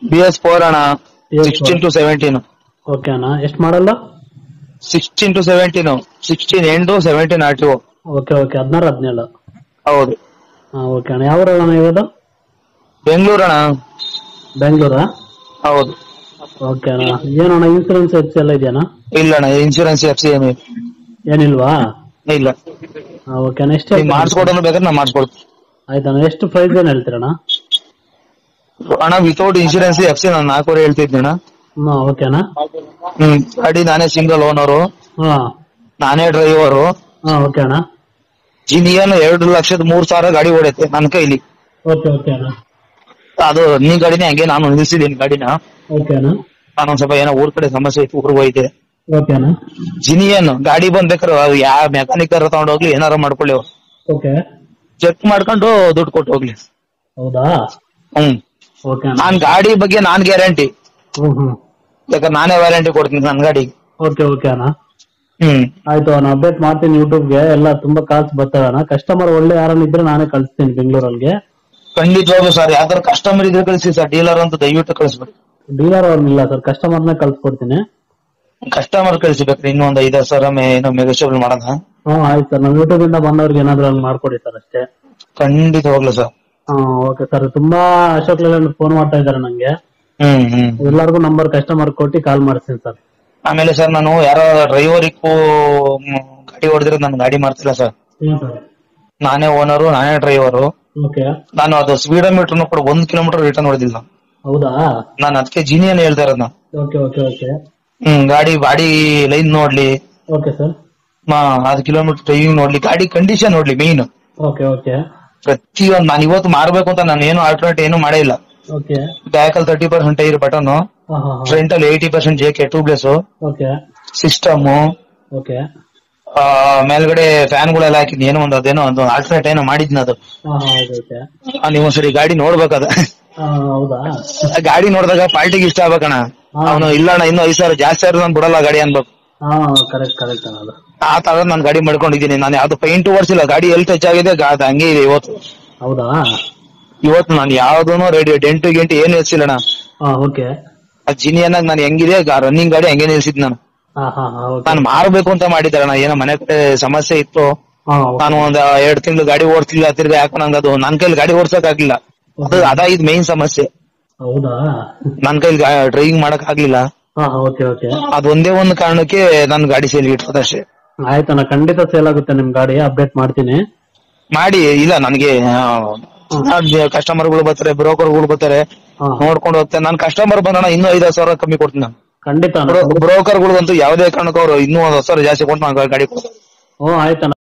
B S four ಅಣ್ಣ BS4. Sixteen to seventeen okay ಅಣ್ಣ ಎಷ್ಟು ಮಾಡಲ್ಲ ಸಿಕ್ಸ್ಟೀನ್ ಟು ಸೆವೆಂಟೀನ್ ಸಿಕ್ಸ್ಟೀನ್ ಎಂಟು seventeen R T okay okay ಹದಿನಾರು ಹದಿನೇಳು ಹೌದು ಹಾಂ ಓಕೆ ಅಣ್ಣ ಯಾವ ಅಣ್ಣ ಇರೋದು ಬೆಂಗಳೂರು ಅಣ್ಣ ಬೆಂಗಳೂರಾ ಹೌದು ಓಕೆ ಅಣ್ಣ ಏನಣ್ಣ ಇನ್ಸೂರೆನ್ಸ್ ಎಫ್ ಎಲ್ಲ ಇದೆಯಣ್ಣ ಇಲ್ಲ ಅಣ್ಣ ಇನ್ಶೂರೆನ್ಸ್ ಎಫ್ ಸಿ ಎಮ್ ಏನಿಲ್ವಾ ಇಲ್ಲ ಹಾಂ ಓಕೆ ಅಣ್ಣ ಎಷ್ಟು ನೀವು ಮಾಡಿಸ್ಕೊಡೋನು ಬೇಕಾದ್ರೆ ನಾ ಮಾಡಿಸ್ಕೊಡ್ತೀನಿ ಆಯ್ತಣ್ಣ ಎಷ್ಟು ಪ್ರೈಸ್ ಏನು ಹೇಳ್ತೀರಣ್ಣ ಅಣ್ಣ ವಿತೌಟ್ ಇನ್ಶೂರೆನ್ಸ್ ಎಫ್ ಸಿ ನಾನು ನಾಲ್ಕೂವರೆ ಹೇಳ್ತಿದ್ದೆ ಅಣ್ಣ ಹಾಂ ಓಕೆ ಅಣ್ಣ ಹ್ಮ್ ಗಾಡಿ ನಾನೇ ಸಿಂಗಲ್ ಓನರು ಹಾಂ ನಾನೇ ಡ್ರೈವರು ಹಾಂ ಓಕೆ ಅಣ್ಣ ಜಿನಿಯನ್ ಎರಡು ಲಕ್ಷದ ಮೂರ್ ಸಾವಿರ ಗಾಡಿ ಓಡೈತೆ ನನ್ನ ಕೈಲಿ ಓಕೆ ಓಕೆ ಅಣ್ಣ ಅದು ನೀ ಗಾಡಿನೇ ಹಂಗೆ ನಾನು ನಿಲ್ಸಿದ್ದೀನಿ ಗಾಡಿನ ಓಕೆ ಅಣ್ಣ ನಾನು ಒಂದ್ ಸ್ವಲ್ಪ ಏನೋ ಊರ್ ಕಡೆ ಸಮಸ್ಯೆ ಇತ್ತು ಊರಿಗೆ ಹೋಯ್ತೆ ಓಕೆ ಅಣ್ಣ ಜಿನಿಯನ್ ಗಾಡಿ ಬಂದ್ಬೇಕಾರೆ ಅದು ಯಾವ ಮೆಕ್ಯಾನಿಕ್ ತಗೊಂಡ್ ಹೋಗ್ಲಿ ಏನಾರ ಮಾಡ್ಕೊಳ್ಳಿ ಅವ್ರು ಓಕೆ ಚೆಕ್ ಮಾಡ್ಕೊಂಡು ದುಡ್ಡು ಕೊಟ್ಟು ಹೋಗ್ಲಿ ಹೌದಾ ಹ್ಮ್ ಓಕೆ ಅಣ್ಣ ನಾನ್ ಗಾಡಿ ಬಗ್ಗೆ ನಾನ್ ಗ್ಯಾರಂಟಿ ಹ್ಞೂ ಹ್ಞೂ ಯಾಕಂದ್ರೆ ನಾನೇ ವ್ಯಾರಂಟಿ ಕೊಡ್ತೀನಿ ನನ್ ಗಾಡಿಗೆ ಓಕೆ ಓಕೆ ಅಣ್ಣ ಹ್ಮ್ ಆಯ್ತು ನಾನು ಅಪ್ಡೇಟ್ ಮಾಡ್ತೀನಿ ಯೂಟ್ಯೂಬ್ಗೆ ಎಲ್ಲ ತುಂಬಾ ಕಾಲ್ಸ್ ಬರ್ತವೆ ಅಣ್ಣ ಕಸ್ಟಮರ್ ಒಳ್ಳೆ ಯಾರನ್ನ ಇದ್ರೆ ನಾನೇ ಕಳಿಸ್ತೀನಿ ಬೆಂಗಳೂರಲ್ಲಿ ಖಂಡಿತವಾಗ್ಲು ಸರ್ ಯಾವ್ದಾರು ಕಸ್ಟಮರ್ ಇದ್ರೆ ಕಳಿಸಿ ಸರ್ ಡೀಲರ್ ಅಂತ ದಯವಿಟ್ಟು ಕಳಿಸ್ಬೇಡಿ ಡೀಲರ್ ಅವ್ರನ್ನಿಲ್ಲ ಸರ್ ಕಸ್ಟಮರ್ನ ಕಳ್ಸ್ಕೊಡ್ತೀನಿ ಕಸ್ಟಮರ್ ಕಳಿಸ್ಬೇಕ್ರಿ ಇನ್ನೊಂದ್ ಐದಾರು ಸಾವಿರ ಮೇ ಏನೋ ಮೆಗಾಸ್ಟೇಬಲ್ ಮಾಡೋಣ ಹ್ಞೂ ಆಯ್ತು ಸರ್ ನಮ್ಮ ಯೂಟ್ಯೂಬ್ ಇಂದ ಬಂದವ್ರಿಗೆ ಏನಾದ್ರು ಅಲ್ಲಿ ಮಾಡ್ಕೊಡಿ ಸರ್ ಅಷ್ಟೇ ಖಂಡಿತವಾಗ್ಲು ಸರ್ ಹ್ಞೂ ಓಕೆ ಸರ್ ತುಂಬಾ ಅಶೋಕ್ ಲೇಲ್ಯಾಂಡ್ ಫೋನ್ ಮಾಡ್ತಾ ಇದ್ದಾರೆ ನಂಗೆ ಹ್ಮ್ ಹ್ಮ್ ಎಲ್ಲರಿಗೂ ನಂಬರ್ ಕಸ್ಟಮರ್ ಕೊಟ್ಟು ಕಾಲ್ ಮಾಡಿಸ್ತೀನಿ ಸರ್ ಆಮೇಲೆ ಸರ್ ನಾನು ಯಾರೋ ಡ್ರೈವರಿಗೂ ಗಾಡಿ ಹೊಡೆದ್ರೆ ನಾನು ಗಾಡಿ ಮಾಡ್ತಿಲ್ಲ ಸರ್ ಹ್ಞೂ ಸರ್ ನಾನೇ ಓನರು ನಾನೇ ಡ್ರೈವರು ಓಕೆ ನಾನು ಅದು ಸ್ಪೀಡೋಮೀಟರ್ ಕೂಡ ಒಂದ್ ಕಿಲೋಮೀಟರ್ ರಿಟರ್ನ್ ಹೊಡೆದಿಲ್ಲ ಹೌದಾ ನಾನು ಅದಕ್ಕೆ ಜಿನಿಯನ್ ಹೇಳ್ತಾ ಇರೋದು ನಾನು ಓಕೆ ಓಕೆ ಓಕೆ ಹ್ಮ್ ಗಾಡಿ ಬಾಡಿ ಲೈನ್ ನೋಡ್ಲಿ ಓಕೆ ಸರ್ ಅದ್ ಕಿಲೋಮೀಟರ್ ಡ್ರೈವಿಂಗ್ ನೋಡ್ಲಿ ಗಾಡಿ ಕಂಡೀಷನ್ ನೋಡ್ಲಿ ಮೇನ್ ಓಕೆ ಓಕೆ ಪ್ರತಿಯೊಂದು ನಾನು ಇವತ್ತು ಮಾರ್ಬೇಕು ಅಂತ ನಾನು ಏನು ಆಲ್ಟರ್ನೇಟ್ ಏನು ಮಾಡೇ ಇಲ್ಲ ಓಕೆ ಬ್ಯಾಕ್ ಅಲ್ಲಿ ತರ್ಟಿ ಪರ್ಸೆಂಟ್ ಟೈರ್ ಬಟನ್ ಹಾಂ ಹಾಂ ಹಾಂ ಫ್ರಂಟ್ ಅಲ್ಲಿ eighty percent J K tubeless okay system okay ಮೇಲ್ಗಡೆ ಫ್ಯಾನ್ ಗಳೆಲ್ಲ ಹಾಕಿದ್ ಏನೋ ಒಂದು ಅದೇನೋ ಒಂದು ಆಲ್ಟರ್ನೇಟ್ ಏನೋ ಮಾಡಿದ್ನ ಅದು ಹಾಂ ಹಾಂ ಹೌದು ಓಕೆ ಆ, ನೀವು ಒಂದ್ಸರಿ ಗಾಡಿ ನೋಡ್ಬೇಕದ ಹಾಂ ಹೌದಾ ಆ ಗಾಡಿ ನೋಡಿದಾಗ ಪಾರ್ಟಿಗೆ ಇಷ್ಟ ಆಗ್ಬೇಕಣ ಹಾ. ಅವನು ಇಲ್ಲ ಅಣ್ಣ ಇನ್ನೂ ಐದ್ ಸಾವಿರ ಜಾಸ್ತಿ ಆದ್ರೆ ನಾನು ಬಿಡಲ್ಲ ಗಾಡಿ ಅನ್ಬೇಕು ಹಾಂ ಕರೆಕ್ಟ್ ಕರೆಕ್ಟ್ ಅನ್ನೋದು ಆ ತರ ನಾನು ಗಾಡಿ ಮಾಡ್ಕೊಂಡಿದ್ದೀನಿ ನಾನು ಯಾವ್ದು ಪೈಂಟ್ ಓಡಿಸಿಲ್ಲ ಗಾಡಿ ಎಲ್ಲಿ ಟಚ್ ಆಗಿದೆ ಗಾ- ಅದು ಹಂಗೆ ಇದೆ ಇವತ್ತು ಹೌದಾ ಇವತ್ತು ನಾನು ಯಾವ್ದೂನು ರೆಡಿ ಡೆಂಟು ಗೆಂಟು ಏನು ನಿಲ್ಸಿಲ್ಲಣ್ಣ ಹಾಂ ಓಕೆ ಆ ಜಿನಿಯನ್ನಾಗ ನಾನು ಹೆಂಗಿದೆ ರನ್ನಿಂಗ್ ಗಾಡಿ ಹಂಗೆ ನಿಲ್ಸಿದ್ ನಾನು ಹಾಂ ಹಾಂ ಹಾಂ ಓಕೆ ನಾನು ಮಾರ್ಬೇಕು ಅಂತ ಮಾಡಿದ್ದೆ ಅಣ್ಣ ಏನೋ ಮನೆ ಕಡೆ ಸಮಸ್ಯೆ ಇತ್ತು ಹಾಂ ನಾನು ಒಂದ್ ಎರಡ್ ತಿಂಗಳು ಗಾಡಿ ಓಡಿಸ್ಲಿಲ್ಲ ತಿರ್ಗಿ ಯಾಕೋ ನಂಗೆ ಅದು ನನ್ ಕೈಲಿ ಗಾಡಿ ಓಡ್ಸಕ್ ಆಗ್ಲಿಲ್ಲ ಅದು ಅದ ಇದು ಮೇನ್ ಸಮಸ್ಯೆ ಹೌದಾ ನನ್ ಕೈಲಿ ಡ್ರೈವಿಂಗ್ ಮಾಡಕ್ ಆಗ್ಲಿಲ್ಲ ಹಾಂ ಓಕೆ ಓಕೆ ಅದ್ ಒಂದೇ ಒಂದು ಕಾರಣಕ್ಕೆ ನನ್ ಗಾಡಿ ಸೇಲ್ ಇಟ್ಟದಷ್ಟೇ ಆಯ್ತಣ್ಣ ಖಂಡಿತ ಸೇಲ್ ಆಗುತ್ತೆ ನಿಮ್ ಗಾಡಿ ಅಪ್ಡೇಟ್ ಮಾಡ್ತೀನಿ ಮಾಡಿ ಇಲ್ಲ ನನಗೆ ಕಸ್ಟಮರ್ಗಳು ಬರ್ತಾರೆ ಬ್ರೋಕರ್ಗಳು ಬರ್ತಾರೆ ಹಾಂ ನೋಡ್ಕೊಂಡು ಹೋಗ್ತಾರೆ ನಾನು ಕಸ್ಟಮರ್ ಬಂದಣ ಇನ್ನೂ ಐದು ಸಾವಿರ ಕಮ್ಮಿ ಕೊಡ್ತೀನಿ ನಾನು ಖಂಡಿತ ಅಣ್ಣ ಬ್ರೋಕರ್ಗಳಿಗಂತೂ ಯಾವುದೇ ಕಾರಣಕ್ಕೂ ಅವರು ಇನ್ನೂ ಒಂದ್ ಸಾವಿರ ಜಾಸ್ತಿ ಕೊಟ್ಟು ನಾನು ಗಾಡಿ ಕೊಡ್ತೀನಿ ಹ್ಞೂ ಆಯ್ತಣ್ಣ